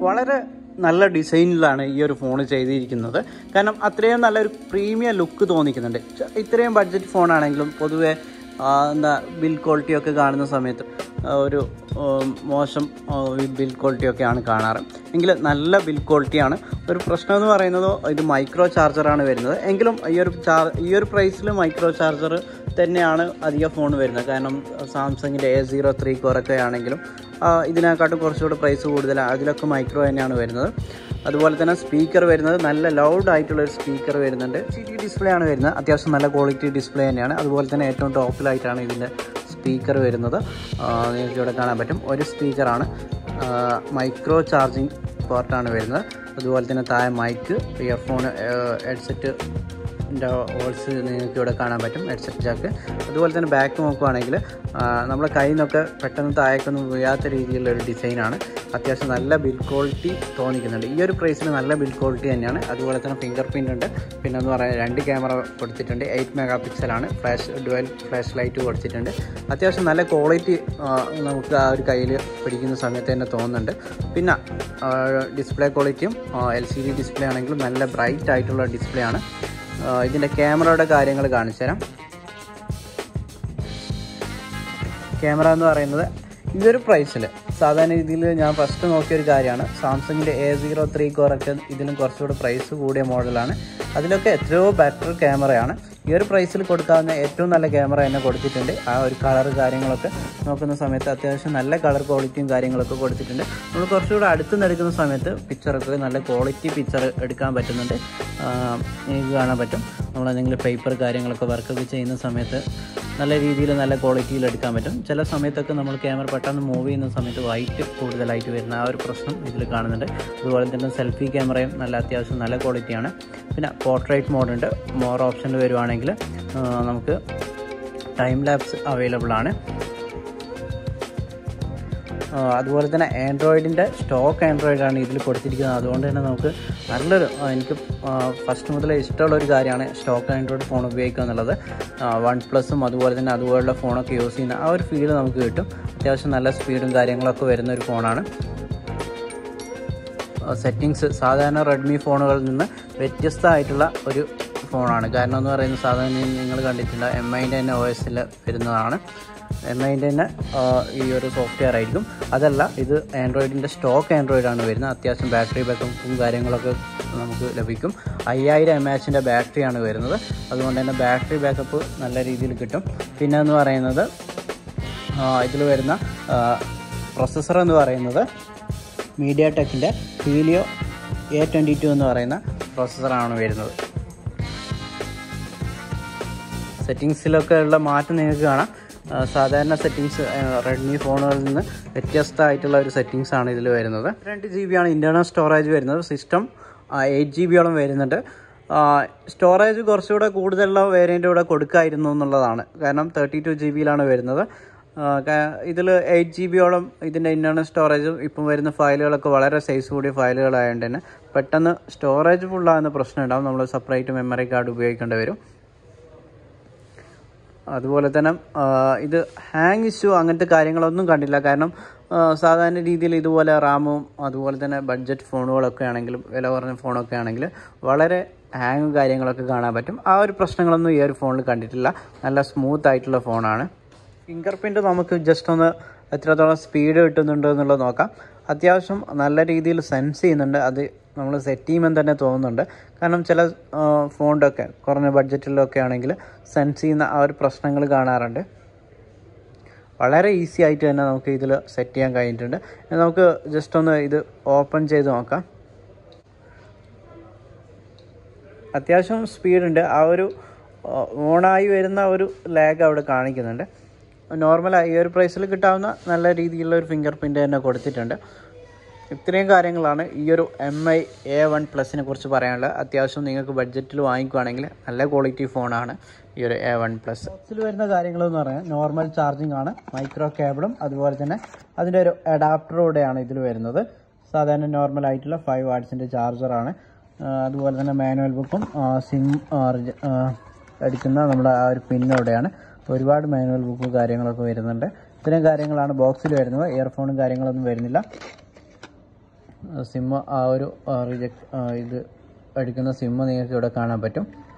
വളരെ നല്ല ഡിസൈനിലാണ് ഈ ഒരു ഫോൺ ചെയ്തിരിക്കുന്നത് കാരണം അത്രയും നല്ലൊരു പ്രീമിയം ലുക്ക് തോന്നിക്കുന്നുണ്ട് ച- ഇത്രയും ബഡ്ജറ്റ് ഫോണാണെങ്കിലും പൊതുവെ ആ, എന്താ ബിൽ ക്വാളിറ്റി ഒക്കെ കാണുന്ന സമയത്ത് ആ, ഒരു ഉം, മോശം ബിൽ ക്വാളിറ്റി ഒക്കെയാണ് കാണാറ് എങ്കിൽ നല്ല ബിൽ ക്വാളിറ്റിയാണ് ഒരു പ്രശ്നം എന്ന് പറയുന്നത് ഇത് മൈക്രോ ചാർജറാണ് വരുന്നത് എങ്കിലും ഈ ഒരു ചാർ ഈ ഒരു പ്രൈസിൽ മൈക്രോ ചാർജർ തന്നെയാണ് അധിക ഫോൺ വരുന്നത് കാരണം സാംസങ്ങിൻ്റെ എ സീറോ ത്രീ കോറൊക്കെ ആണെങ്കിലും ആ, ഇതിനെക്കാട്ടും കുറച്ചുകൂടെ പ്രൈസ് കൂടുതലാണ് അതിലൊക്കെ മൈക്രോ തന്നെയാണ് വരുന്നത് അതുപോലെ തന്നെ സ്പീക്കർ വരുന്നത് നല്ല ലൗഡ് ആയിട്ടുള്ള ഒരു സ്പീക്കർ വരുന്നുണ്ട് സി ടി ഡിസ്പ്ലേ ആണ് വരുന്നത് അത്യാവശ്യം നല്ല ക്വാളിറ്റി ഡിസ്പ്ലേ തന്നെയാണ് അതുപോലെ തന്നെ ഏറ്റവും ടോപ്പിലായിട്ടാണ് ഇതിൻ്റെ സ്പീക്കർ വരുന്നത് ആ, നിങ്ങൾക്ക് ഇവിടെ കാണാൻ പറ്റും ഒരു സ്പീക്കറാണ് മൈക്രോ ചാർജിങ് പോർട്ടാണ് വരുന്നത് അതുപോലെ തന്നെ താഴെ മൈക്ക് ഇയർഫോൺ ഹെഡ്സെറ്റ് ൻ്റെ ഹോൾസ് നിങ്ങൾക്ക് ഇവിടെ കാണാൻ പറ്റും ഹെഡ്സെറ്റ് ജാക്ക് അതുപോലെ തന്നെ ബാക്ക് നോക്കുവാണെങ്കിൽ നമ്മുടെ കയ്യിൽ നിന്നൊക്കെ പെട്ടെന്ന് താഴേക്കൊന്നും വീഴാത്ത രീതിയിലുള്ള ഒരു ഡിസൈനാണ് അത്യാവശ്യം നല്ല ബിൽ ക്വാളിറ്റി തോന്നിക്കുന്നുണ്ട് ഈ ഒരു പ്രൈസിൽ നല്ല ബിൽ ക്വാളിറ്റി തന്നെയാണ് അതുപോലെ തന്നെ ഫിംഗർ പ്രിൻ്റ് ഉണ്ട് പിന്നെ എന്ന് പറയാൻ രണ്ട് ക്യാമറ കൊടുത്തിട്ടുണ്ട് എയ്റ്റ് മെഗാ പിക്സലാണ് ഫ്ലാഷ് ഡുവൽ ഫ്ലാഷ് ലൈറ്റ് കൊടുത്തിട്ടുണ്ട് അത്യാവശ്യം നല്ല ക്വാളിറ്റി നമുക്ക് ആ ഒരു കയ്യിൽ പിടിക്കുന്ന സമയത്ത് തന്നെ തോന്നുന്നുണ്ട് പിന്നെ ഡിസ്പ്ലേ ക്വാളിറ്റിയും എൽ സി ഡി ഡിസ്പ്ലേ ആണെങ്കിലും നല്ല ബ്രൈറ്റ് ആയിട്ടുള്ള ഡിസ്പ്ലേ ആണ് ആ, ഇതിൻ്റെ ക്യാമറയുടെ കാര്യങ്ങൾ കാണിച്ചു തരാം ക്യാമറ എന്ന് പറയുന്നത് ഈ ഒരു പ്രൈസിൽ സാധാരണ രീതിയിൽ ഞാൻ ഫസ്റ്റ് നോക്കിയ ഒരു കാര്യമാണ് സാംസങ്ങിൻ്റെ എ സീറോ ത്രീ കോറൊക്കെ ഇതിലും കുറച്ചുകൂടി പ്രൈസ് കൂടിയ മോഡലാണ് അതിലൊക്കെ എത്രയോ ബെറ്റർ ക്യാമറയാണ് ഈ ഒരു പ്രൈസിൽ കൊടുക്കാവുന്ന ഏറ്റവും നല്ല ക്യാമറ തന്നെ കൊടുത്തിട്ടുണ്ട് ആ ഒരു കളർ കാര്യങ്ങളൊക്കെ നോക്കുന്ന സമയത്ത് അത്യാവശ്യം നല്ല കളർ ക്വാളിറ്റിയും കാര്യങ്ങളൊക്കെ കൊടുത്തിട്ടുണ്ട് നമ്മൾ കുറച്ചുകൂടെ അടുത്ത് നിന്ന് എടുക്കുന്ന സമയത്ത് പിക്ചറൊക്കെ നല്ല ക്വാളിറ്റി പിക്ചർ എടുക്കാൻ പറ്റുന്നുണ്ട് ആ, നിങ്ങൾക്ക് കാണാൻ പറ്റും നമ്മൾ എന്തെങ്കിലും പേപ്പർ കാര്യങ്ങളൊക്കെ വർക്കൊക്കെ ചെയ്യുന്ന സമയത്ത് നല്ല രീതിയിൽ നല്ല ക്വാളിറ്റിയിൽ എടുക്കാൻ പറ്റും ചില സമയത്തൊക്കെ നമ്മൾ ക്യാമറ പെട്ടെന്ന് മൂവ് ചെയ്യുന്ന സമയത്ത് വൈറ്റ് കൂടുതലായിട്ട് വരുന്ന ആ ഒരു പ്രശ്നം ഇതിൽ കാണുന്നുണ്ട് അതുപോലെ തന്നെ സെൽഫി ക്യാമറയും നല്ല അത്യാവശ്യം നല്ല ക്വാളിറ്റിയാണ് പിന്നെ പോർട്രേറ്റ് മോഡുണ്ട് മോർ ഓപ്ഷനിൽ വരുവാണെങ്കിൽ ആ, നമുക്ക് ടൈം ലാപ്സ് അവൈലബിൾ ആണ് ആ, അതുപോലെ തന്നെ ആൻഡ്രോയിഡിൻ്റെ സ്റ്റോക്ക് ആൻഡ്രോയിഡാണ് ഇതിൽ കൊടുത്തിരിക്കുന്നത് അതുകൊണ്ട് തന്നെ നമുക്ക് നല്ലൊരു ആ, എനിക്ക് ഫസ്റ്റ് മുതലേ ഇഷ്ടമുള്ള ഒരു കാര്യമാണ് സ്റ്റോക്ക് ആൻഡ്രോയിഡ് ഫോൺ ഉപയോഗിക്കുക എന്നുള്ളത് വൺ പ്ലസും അതുപോലെ തന്നെ അതുപോലുള്ള ഫോണൊക്കെ യൂസ് ചെയ്യുന്ന ആ ഒരു ഫീൽ നമുക്ക് കിട്ടും അത്യാവശ്യം നല്ല സ്പീഡും കാര്യങ്ങളൊക്കെ വരുന്ന ഒരു ഫോണാണ് സെറ്റിങ്സ് സാധാരണ റെഡ്മി ഫോണുകളിൽ നിന്ന് വ്യത്യസ്തമായിട്ടുള്ള ഒരു ഫോണാണ് കാരണം എന്ന് പറയുന്നത് സാധാരണ നിങ്ങൾ കണ്ടിട്ടില്ല എം ഐൻ്റെ തന്നെ ഒ എസിൽ വരുന്നതാണ് എം ഐൻ്റെ തന്നെ ആ, ഈ ഒരു സോഫ്റ്റ്വെയർ ആയിരിക്കും അതല്ല ഇത് ആൻഡ്രോയിഡിൻ്റെ സ്റ്റോക്ക് ആൻഡ്രോയിഡാണ് വരുന്നത് അത്യാവശ്യം ബാറ്ററി ബാക്കപ്പും കാര്യങ്ങളൊക്കെ നമുക്ക് ലഭിക്കും അയ്യായിരം എം എച്ചിൻ്റെ ബാറ്ററിയാണ് വരുന്നത് അതുകൊണ്ട് തന്നെ ബാറ്ററി ബാക്കപ്പ് നല്ല രീതിയിൽ കിട്ടും പിന്നെ എന്ന് പറയുന്നത് ഇതിൽ വരുന്ന പ്രൊസസ്സർ എന്ന് പറയുന്നത് മീഡിയ ടെക്കിൻ്റെ ഹീലിയോ എ ട്വൻറ്റി ടു എന്ന് പറയുന്ന പ്രോസസ്സറാണ് വരുന്നത് സെറ്റിങ്സിലൊക്കെ ഉള്ള മാറ്റം നിങ്ങൾക്ക് കാണാം ആ, സാധാരണ സെറ്റിങ്സ് റെഡ്മി ഫോണുകളിൽ നിന്ന് വ്യത്യസ്തമായിട്ടുള്ള ഒരു സെറ്റിങ്സ് ആണ് ഇതിൽ വരുന്നത് രണ്ട് ജി ബി ആണ് ഇൻറ്റേർണൽ സ്റ്റോറേജ് വരുന്നത് സിസ്റ്റം എയ്റ്റ് ജി ബിയോളം വരുന്നുണ്ട് സ്റ്റോറേജ് കുറച്ചുകൂടെ കൂടുതലുള്ള വേരിയൻ്റ് കൂടെ കൊടുക്കായിരുന്നു എന്നുള്ളതാണ് കാരണം തേർട്ടി ടു ജി ബിയിലാണ് വരുന്നത് ഇതിൽ എയ്റ്റ് ജി ബിയോളം ഇതിൻ്റെ ഇൻറ്റേർണൽ സ്റ്റോറേജും ഇപ്പം വരുന്ന ഫയലുകളൊക്കെ വളരെ സൈസ് കൂടിയ ഫയലുകളായതുകൊണ്ട് തന്നെ പെട്ടെന്ന് സ്റ്റോറേജ് ഫുള്ളാകുന്ന പ്രശ്നം ഉണ്ടാവും നമ്മൾ സെപ്പറേറ്റ് മെമ്മറി കാർഡ് ഉപയോഗിക്കേണ്ടി വരും അതുപോലെ തന്നെ ആ, ഇത് ഹാങ് ഇഷ്യൂ അങ്ങനത്തെ കാര്യങ്ങളൊന്നും കണ്ടില്ല കാരണം ആ, സാധാരണ രീതിയിൽ ഇതുപോലെ റാമും അതുപോലെ തന്നെ ബഡ്ജറ്റ് ഫോണുകളൊക്കെ ആണെങ്കിലും വില കുറഞ്ഞ ഫോണൊക്കെ ആണെങ്കിൽ വളരെ ഹാങ്ങും കാര്യങ്ങളൊക്കെ കാണാൻ പറ്റും ആ ഒരു പ്രശ്നങ്ങളൊന്നും ഈ ഒരു ഫോണിൽ കണ്ടിട്ടില്ല നല്ല സ്മൂത്ത് ആയിട്ടുള്ള ഫോണാണ് ഫിംഗർ പ്രിൻ്റ് നമുക്ക് ജസ്റ്റ് ഒന്ന് എത്രത്തോളം സ്പീഡ് കിട്ടുന്നുണ്ടോ എന്നുള്ളത് നോക്കാം അത്യാവശ്യം നല്ല രീതിയിൽ സെൻസ് ചെയ്യുന്നുണ്ട് അത് നമ്മൾ സെറ്റ് ചെയ്യുമ്പോൾ തന്നെ തോന്നുന്നുണ്ട് കാരണം ചില ഫോണിൻ്റെ ഒക്കെ കുറഞ്ഞ ബഡ്ജറ്റിലൊക്കെ ആണെങ്കിൽ സെൻസ് ചെയ്യുന്ന ആ ഒരു പ്രശ്നങ്ങൾ കാണാറുണ്ട് വളരെ ഈസി ആയിട്ട് തന്നെ നമുക്ക് ഇതിൽ സെറ്റ് ചെയ്യാൻ കഴിഞ്ഞിട്ടുണ്ട് ഇനി നമുക്ക് ജസ്റ്റ് ഒന്ന് ഇത് ഓപ്പൺ ചെയ്ത് നോക്കാം അത്യാവശ്യം സ്പീഡുണ്ട് ആ ഒരു ഓണായി വരുന്ന ഒരു ലാഗ് അവിടെ കാണിക്കുന്നുണ്ട് നോർമലായി ഈ ഒരു പ്രൈസിൽ കിട്ടാവുന്ന നല്ല രീതിയിലുള്ള ഒരു ഫിംഗർ പ്രിൻ്റ് തന്നെ കൊടുത്തിട്ടുണ്ട് ഇത്രയും കാര്യങ്ങളാണ് ഈ ഒരു എം ഐ എ വൺ പ്ലസിനെ കുറിച്ച് പറയാനുള്ളത് അത്യാവശ്യം നിങ്ങൾക്ക് ബഡ്ജറ്റിൽ വാങ്ങിക്കുവാണെങ്കിൽ നല്ല ക്വാളിറ്റി ഫോണാണ് ഈ ഒരു എ വൺ പ്ലസ് ബോക്സിൽ വരുന്ന കാര്യങ്ങളെന്ന് പറയാൻ നോർമൽ ചാർജിങ് ആണ് മൈക്രോ കേബിളും അതുപോലെ തന്നെ അതിൻ്റെ ഒരു അഡാപ്റ്ററോടെയാണ് ഇതിൽ വരുന്നത് സാധാരണ നോർമൽ ആയിട്ടുള്ള ഫൈവ് വാട്ട്സിൻ്റെ ചാർജറാണ് അതുപോലെ തന്നെ മാനുവൽ ബുക്കും സിം അടിക്കുന്ന നമ്മുടെ ആ ഒരു പിന്നോടെയാണ് ഒരുപാട് മാനുവൽ ബുക്കും കാര്യങ്ങളൊക്കെ വരുന്നുണ്ട് ഇത്രയും കാര്യങ്ങളാണ് ബോക്സിൽ വരുന്നത് ഇയർഫോണും കാര്യങ്ങളൊന്നും വരുന്നില്ല സിമ്മ് ആ ഒരു റിജക്ട് ഇത് എടുക്കുന്ന സിമ്മ് നിങ്ങൾക്ക് ഇവിടെ കാണാൻ പറ്റും